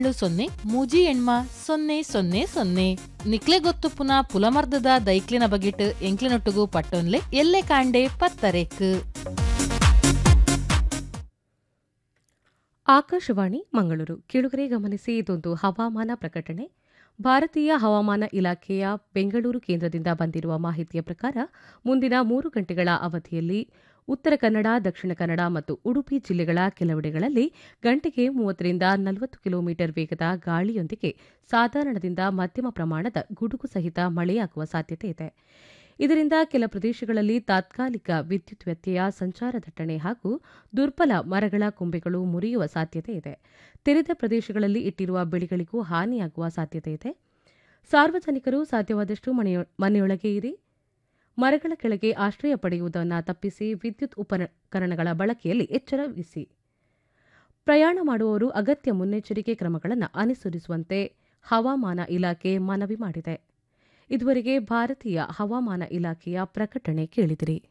ಏಳು ಸೊನ್ನೆ ಮೂಜಿ ಎಣ್ಮ ಸೊನ್ನೆ ಸೊನ್ನೆ ಸೊನ್ನೆ ನಿಕ್ಲೆ ಗೊತ್ತು ಪುನಃ ಪುಲಮರ್ದದ ದೈಕ್ಲಿನ ಬಗಿಟ್ ಎಂಕ್ಲಿನೊಟ್ಟುಗು ಪಟ್ಟೊನ್ಲೆ ಎಲ್ಲೆ ಕಾಂಡೆ ಪತ್ತರೆಕ್ ಆಕಾಶವಾಣಿ ಮಂಗಳೂರು ಕಿಳುಗರೆ ಗಮನಿಸಿ ಇದೊಂದು ಹವಾಮಾನ ಪ್ರಕಟಣೆ ಭಾರತೀಯ ಹವಾಮಾನ ಇಲಾಖೆಯ ಬೆಂಗಳೂರು ಕೇಂದ್ರದಿಂದ ಬಂದಿರುವ ಮಾಹಿತಿಯ ಪ್ರಕಾರ ಮುಂದಿನ ಮೂರು ಗಂಟೆಗಳ ಅವಧಿಯಲ್ಲಿ ಉತ್ತರ ಕನ್ನಡ ದಕ್ಷಿಣ ಕನ್ನಡ ಮತ್ತು ಉಡುಪಿ ಜಿಲ್ಲೆಗಳ ಕೆಲವೆಡೆಗಳಲ್ಲಿ ಗಂಟೆಗೆ ಮೂವತ್ತರಿಂದ ನಲವತ್ತು ಕಿಲೋಮೀಟರ್ ವೇಗದ ಗಾಳಿಯೊಂದಿಗೆ ಸಾಧಾರಣದಿಂದ ಮಧ್ಯಮ ಪ್ರಮಾಣದ ಗುಡುಗು ಸಹಿತ ಮಳೆಯಾಗುವ ಸಾಧ್ಯತೆ ಇದೆ ಇದರಿಂದ ಕೆಲ ಪ್ರದೇಶಗಳಲ್ಲಿ ತಾತ್ಕಾಲಿಕ ವಿದ್ಯುತ್ ವ್ಯತ್ಯಯ ಸಂಚಾರ ದಟ್ಟಣೆ ಹಾಗೂ ದುರ್ಬಲ ಮರಗಳ ಕೊಂಬೆಗಳು ಮುರಿಯುವ ಸಾಧ್ಯತೆ ಇದೆ ತೆರೆದ ಪ್ರದೇಶಗಳಲ್ಲಿ ಇಟ್ಟಿರುವ ಬೆಳೆಗಳಿಗೂ ಹಾನಿಯಾಗುವ ಸಾಧ್ಯತೆ ಇದೆ ಸಾರ್ವಜನಿಕರು ಸಾಧ್ಯವಾದಷ್ಟು ಮನೆಯೊ- ಮನೆಯೊಳಗೆ ಇರಿ ಮರಗಳ ಕೆಳಗೆ ಆಶ್ರಯ ಪಡೆಯುವುದನ್ನು ತಪ್ಪಿಸಿ ವಿದ್ಯುತ್ ಉಪಕರಣಗಳ ಬಳಕೆಯಲ್ಲಿ ಎಚ್ಚರ ವಹಿಸಿ ಪ್ರಯಾಣ ಮಾಡುವವರು ಅಗತ್ಯ ಮುನ್ನೆಚ್ಚರಿಕೆ ಕ್ರಮಗಳನ್ನು ಅನುಸರಿಸುವಂತೆ ಹವಾಮಾನ ಇಲಾಖೆ ಮನವಿ ಮಾಡಿದೆ ಇದುವರೆಗೆ ಭಾರತೀಯ ಹವಾಮಾನ ಇಲಾಖೆಯ ಪ್ರಕಟಣೆ ಕೇಳಿದಿರಿ